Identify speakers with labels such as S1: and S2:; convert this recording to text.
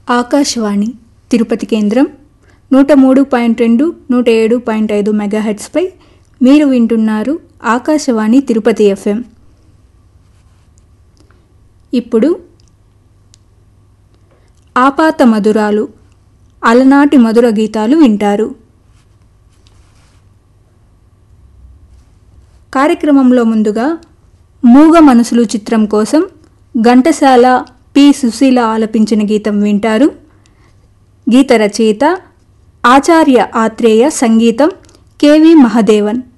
S1: ఆకాశవాణి తిరుపతి కేంద్రం నూట మూడు పాయింట్ రెండు నూట ఏడు పాయింట్ ఐదు మెగాహెట్స్పై మీరు వింటున్నారు ఆకాశవాణి తిరుపతి ఎఫ్ఎం ఇప్పుడు ఆపాత మధురాలు అలనాటి మధుర గీతాలు వింటారు కార్యక్రమంలో ముందుగా మూగ మనసులు చిత్రం కోసం ఘంటసాల పి సుశీల ఆలపించిన గీతం వింటారు గీత రచయిత ఆచార్య ఆత్రేయ సంగీతం కెవి మహదేవన్